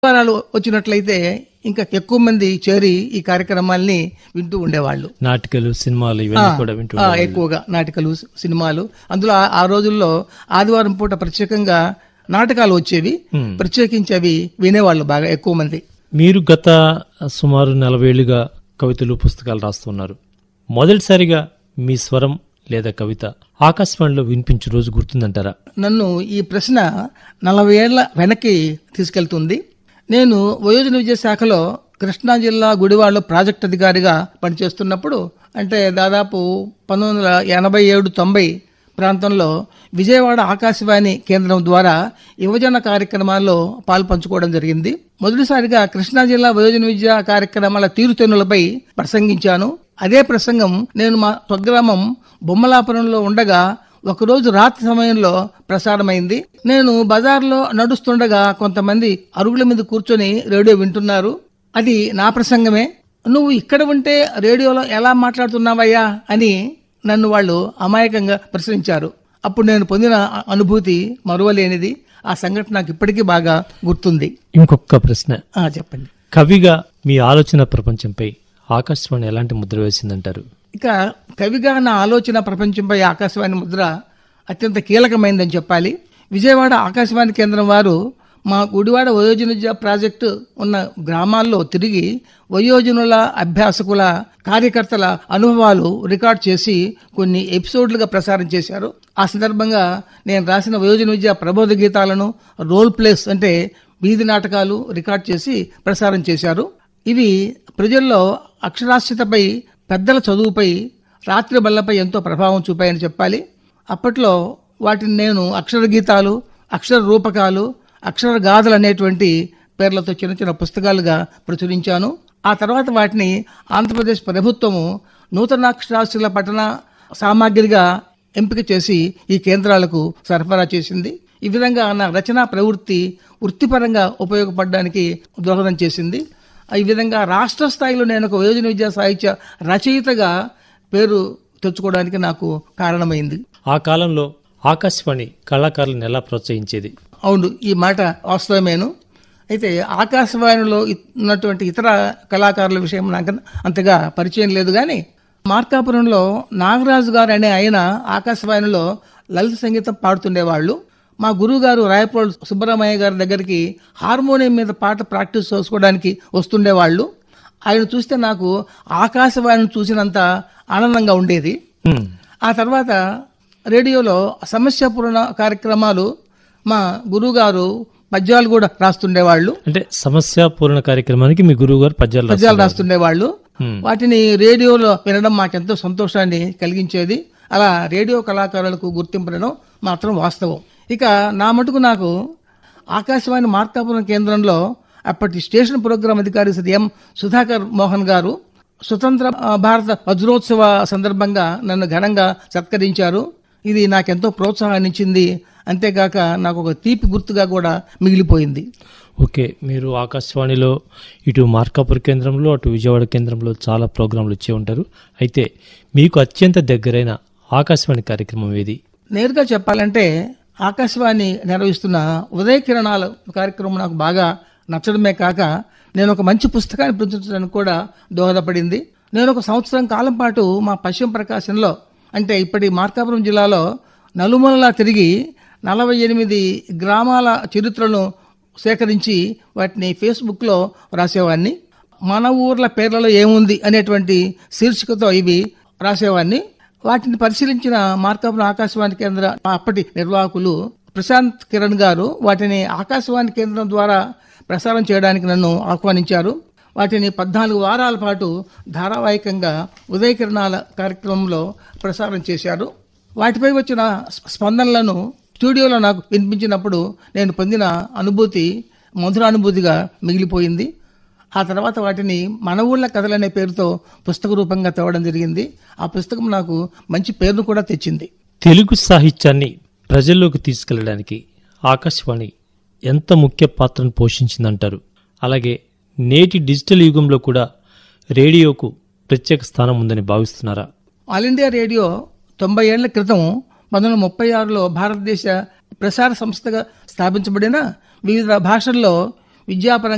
వారాలు వచ్చినట్లయితే ఇంకా ఎక్కువ మంది చేరి ఈ కార్యక్రమాల్ని వింటూ ఉండేవాళ్ళు నాటికలు సినిమాలు ఇవన్నీ కూడా వింటూ ఆ, ఎక్కువగా నాటకాలు సినిమాలు అందులో ఆ- ఆ రోజుల్లో ఆదివారం పూట ప్రత్యేకంగా నాటకాలు వచ్చేవి ప్రత్యేకించి అవి వినేవాళ్ళు బాగా ఎక్కువ మంది మీరు గత సుమారు నలభై ఏళ్ళుగా కవితలు పుస్తకాలు రాస్తున్నారు మొదటిసారిగా మీ స్వరం లేదా కవిత ఆకాశవాణిలో వినిపించే రోజు గుర్తుందంటారా నన్ను ఈ ప్రశ్న నలభై ఏళ్ల వెనక్కి తీసుకెళ్తుంది నేను వయోజన విద్యా శాఖలో కృష్ణా జిల్లా గుడివాడలో ప్రాజెక్ట్ అధికారిగా పనిచేస్తున్నప్పుడు అంటే దాదాపు పంతొమ్మిది వందల ఎనభై ఏడు తొంభై ప్రాంతంలో విజయవాడ ఆకాశవాణి కేంద్రం ద్వారా యువజన కార్యక్రమాల్లో పాలు పంచుకోవడం జరిగింది మొదటిసారిగా కృష్ణా జిల్లా వయోజన విద్యా కార్యక్రమాల తీరుతెన్నులపై ప్రసంగించాను అదే ప్రసంగం నేను మా స్వగ్రామం బొమ్మలాపురంలో ఉండగా ఒకరోజు రాత్రి సమయంలో ప్రసారమైంది నేను బజార్లో నడుస్తుండగా కొంతమంది అరుగుల మీద కూర్చొని రేడియో వింటున్నారు అది నా ప్రసంగమే నువ్వు ఇక్కడ ఉంటే రేడియోలో ఎలా మాట్లాడుతున్నావయ్యా అని నన్ను వాళ్ళు అమాయకంగా ప్రశ్నించారు అప్పుడు నేను పొందిన అ- అనుభూతి మరువలేనిది ఆ సంఘటన నాకు ఇప్పటికీ బాగా గుర్తుంది ఇంకొక ప్రశ్న ఆ, చెప్పండి కవిగా మీ ఆలోచన ప్రపంచంపై ఆకాశవాణి ఎలాంటి ముద్ర వేసిందంటారు ఇక కవిగా నా ఆలోచన ప్రపంచంపై ఆకాశవాణి ముద్ర అత్యంత కీలకమైందని చెప్పాలి విజయవాడ ఆకాశవాణి కేంద్రం వారు మా గుడివాడ వయోజన విద్యా ప్రాజెక్టు ఉన్న గ్రామాల్లో తిరిగి వయోజనుల అభ్యాసకుల కార్యకర్తల అనుభవాలు రికార్డ్ చేసి కొన్ని ఎపిసోడ్లుగా ప్రసారం చేశారు ఆ సందర్భంగా నేను రాసిన వయోజన విద్యా ప్రబోధ గీతాలను రోల్ ప్లేస్ అంటే వీధి నాటకాలు రికార్డ్ చేసి ప్రసారం చేశారు ఇవి ప్రజల్లో అక్షరాస్యతపై పెద్దల చదువుపై రాత్రి బల్లపై ఎంతో ప్రభావం చూపాయని చెప్పాలి అప్పట్లో వాటిని నేను అక్షర గీతాలు అక్షర రూపకాలు అక్షర గాథలు అనేటువంటి పేర్లతో చిన్న చిన్న పుస్తకాలుగా ప్రచురించాను ఆ తర్వాత వాటిని ఆంధ్రప్రదేశ్ ప్రభుత్వము నూతనాక్షరాస్యుల పఠన సామాగ్రిగా ఎంపిక చేసి ఈ కేంద్రాలకు సరఫరా చేసింది ఈ విధంగా నా రచనా ప్రవృత్తి వృత్తిపరంగా ఉపయోగపడడానికి దోహదం చేసింది ఈ విధంగా రాష్ట్ర స్థాయిలో నేను ఒక వయోజన విద్యా సాహిత్య రచయితగా పేరు తెచ్చుకోవడానికి నాకు కారణమైంది ఆ కాలంలో ఆకాశవాణి కళాకారులను ఎలా ప్రోత్సహించేది అవును ఈ మాట వాస్తవమేను అయితే ఆకాశవాణిలో ఇ- ఉన్నటువంటి ఇతర కళాకారుల విషయం నాకు అంతగా పరిచయం లేదు కానీ మార్కాపురంలో నాగరాజు గారు అనే ఆయన ఆకాశవాణిలో లలిత సంగీతం పాడుతుండేవాళ్ళు మా గురువు గారు రాయప్రోల్ సుబ్బరామయ్య గారి దగ్గరికి హార్మోనియం మీద పాట ప్రాక్టీస్ చేసుకోవడానికి వస్తుండేవాళ్ళు ఆయన చూస్తే నాకు ఆకాశవాణిని చూసినంత ఆనందంగా ఉండేది హ్మ్. ఆ తర్వాత రేడియోలో సమస్యపూర్ణ కార్యక్రమాలు మా గురువుగారు పద్యాలు కూడా రాస్తుండేవాళ్ళు అంటే సమస్య పూరణ కార్యక్రమానికి మీ గురువు గారు పద్యాలు రాశారు. పద్యాలు రాస్తుండేవాళ్ళు హ్మ్. వాటిని రేడియోలో వినడం మాకెంతో సంతోషాన్ని కలిగించేది అలా రేడియో కళాకారులకు గుర్తింపడం మాత్రం వాస్తవం ఇక నా మటుకు నాకు ఆకాశవాణి మార్కాపురం కేంద్రంలో అప్పటి స్టేషన్ ప్రోగ్రాం అధికారి శ్రీ ఎం సుధాకర్ మోహన్ గారు స్వతంత్ర ఆ, భారత వజ్రోత్సవ సందర్భంగా నన్ను ఘనంగా సత్కరించారు ఇది నాకెంతో ప్రోత్సాహాన్ని ఇచ్చింది అంతేకాక నాకు ఒక తీపి గుర్తుగా కూడా మిగిలిపోయింది ఓకే మీరు ఆకాశవాణిలో ఇటు మార్కాపూర్ కేంద్రంలో అటు విజయవాడ కేంద్రంలో చాలా ప్రోగ్రాంలు వచ్చే ఉంటారు అయితే మీకు అత్యంత దగ్గరైన ఆకాశవాణి కార్యక్రమం ఏది నేరుగా చెప్పాలంటే ఆకాశవాణి నిర్వహిస్తున్న ఉదయ కిరణాల కార్యక్రమం నాకు బాగా నచ్చడమే కాక నేను ఒక మంచి పుస్తకాన్ని ప్రచురించడానికి కూడా దోహదపడింది నేను ఒక సంవత్సరం కాలం పాటు మా పశ్చిమ ప్రకాశంలో అంటే ఇప్పటి మార్కాపురం జిల్లాలో నలుమూలలా తిరిగి నలభై ఎనిమిది గ్రామాల చరిత్రను సేకరించి వాటిని ఫేస్బుక్లో రాసేవాడిని మన ఊర్ల పేర్లలో ఏముంది అనేటువంటి శీర్షికతో ఇవి రాసేవాడిని వాటిని పరిశీలించిన మార్కాపురం ఆకాశవాణి కేంద్ర అప్పటి నిర్వాహకులు ప్రశాంత్ కిరణ్ గారు వాటిని ఆకాశవాణి కేంద్రం ద్వారా ప్రసారం చేయడానికి నన్ను ఆహ్వానించారు వాటిని పద్నాలుగు వారాల పాటు ధారావాహికంగా ఉదయ కిరణాల కార్యక్రమంలో ప్రసారం చేశారు వాటిపై వచ్చిన స్ప- స్పందనలను స్టూడియోలో నాకు వినిపించినప్పుడు నేను పొందిన అనుభూతి మధుర అనుభూతిగా మిగిలిపోయింది ఆ తర్వాత వాటిని మన ఊళ్ళ కథలనే పేరుతో పుస్తక రూపంగా తేవడం జరిగింది ఆ పుస్తకం నాకు మంచి పేరును కూడా తెచ్చింది తెలుగు సాహిత్యాన్ని ప్రజల్లోకి తీసుకెళ్ళడానికి ఆకాశవాణి ఎంత ముఖ్య పాత్రను పోషించిందంటారు అలాగే నేటి డిజిటల్ యుగంలో కూడా రేడియోకు ప్రత్యేక స్థానం ఉందని భావిస్తున్నారా ఆల్ ఇండియా రేడియో తొంభై ఏళ్ల క్రితం పంతొమ్మిది వందల ముప్పై ఆరులో భారతదేశ ప్రసార సంస్థగా స్థాపించబడిన వివిధ భాషల్లో విద్యాపరంగా